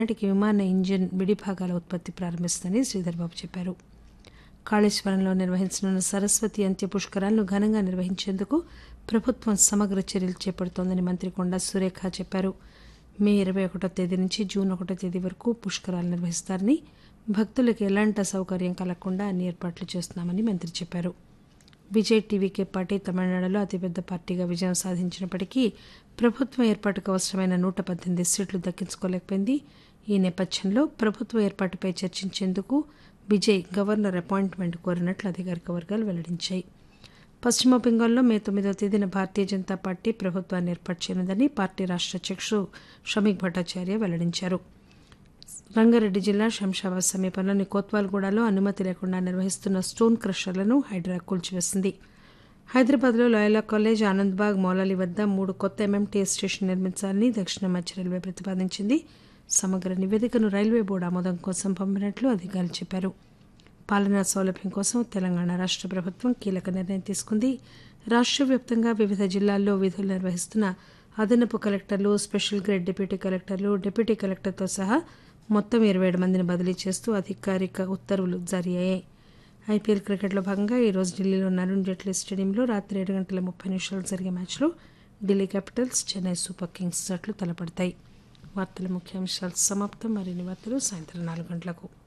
నాటికి విమాన ఇంజిన్ విడిభాగాల ఉత్పత్తి ప్రారంభిస్తుందని శ్రీధర్బాబు చెప్పారు కాళేశ్వరంలో నిర్వహించనున్న సరస్వతి అంత్య పుష్కరాలను ఘనంగా నిర్వహించేందుకు ప్రభుత్వం సమగ్ర చర్యలు చేపడుతోందని మంత్రి కొండా సురేఖ చెప్పారు మే ఇరవై ఒకటో తేదీ నుంచి జూన్ ఒకటో తేదీ వరకు పుష్కరాలు నిర్వహిస్తారని భక్తులకు ఎలాంటి అసౌకర్యం కలగకుండా అన్ని ఏర్పాట్లు చేస్తున్నామని మంత్రి చెప్పారు విజయ్ టీవీకే పార్టీ తమిళనాడులో అతిపెద్ద పార్టీగా విజయం సాధించినప్పటికీ ప్రభుత్వం ఏర్పాటుకు అవసరమైన నూట పద్దెనిమిది సీట్లు దక్కించుకోలేకపోయింది ఈ నేపథ్యంలో ప్రభుత్వ ఏర్పాటుపై చర్చించేందుకు విజయ్ గవర్నర్ అపాయింట్మెంట్ కోరినట్లు అధికారిక వర్గాలు వెల్లడించాయి పశ్చిమ బెంగాల్లో మే తొమ్మిదవ తేదీన భారతీయ జనతా పార్టీ ప్రభుత్వాన్ని ఏర్పాటు చేయనుందని పార్టీ రాష్ట్ర అధ్యక్షుడు షమీక్ భట్టాచార్య వెల్లడించారు రంగారెడ్డి జిల్లా శంషాబాద్ సమీపంలోని కోత్వాల్గూడలో అనుమతి లేకుండా నిర్వహిస్తున్న స్టోన్ క్రషర్లను హైడ్రా కూల్చివేసింది హైదరాబాద్లో లోయలా కాలేజ్ ఆనంద్బాగ్ మౌలాలి వద్ద మూడు కొత్త ఎంఎంటీఎస్ స్టేషన్ నిర్మించాలని దక్షిణ మధ్య రైల్వే ప్రతిపాదించింది సమగ్ర నివేదికను రైల్వే బోర్డు ఆమోదం కోసం పంపినట్లు అధికారులు చెప్పారు పాలనా సౌలభ్యం కోసం తెలంగాణ రాష్ట్ర ప్రభుత్వం కీలక నిర్ణయం తీసుకుంది రాష్ట్ర వ్యాప్తంగా వివిధ జిల్లాల్లో విధులు నిర్వహిస్తున్న అదనపు కలెక్టర్లు స్పెషల్ గ్రేడ్ డిప్యూటీ కలెక్టర్లు డిప్యూటీ కలెక్టర్తో సహా మొత్తం ఇరవై ఏడు మందిని బదిలీ చేస్తూ అధికారిక ఉత్తర్వులు జారీ అయ్యాయి ఐపీఎల్ క్రికెట్లో భాగంగా ఈరోజు ఢిల్లీలో అరుణ్ జైట్లీ స్టేడియంలో రాత్రి ఏడు గంటల ముప్పై నిమిషాలు జరిగే మ్యాచ్లో Delhi capitals Chennai super kings జట్లు తలపడతాయి వార్తల ముఖ్యాంశాలు సమాప్తం మరిన్ని వార్తలు సాయంత్రం నాలుగు గంటలకు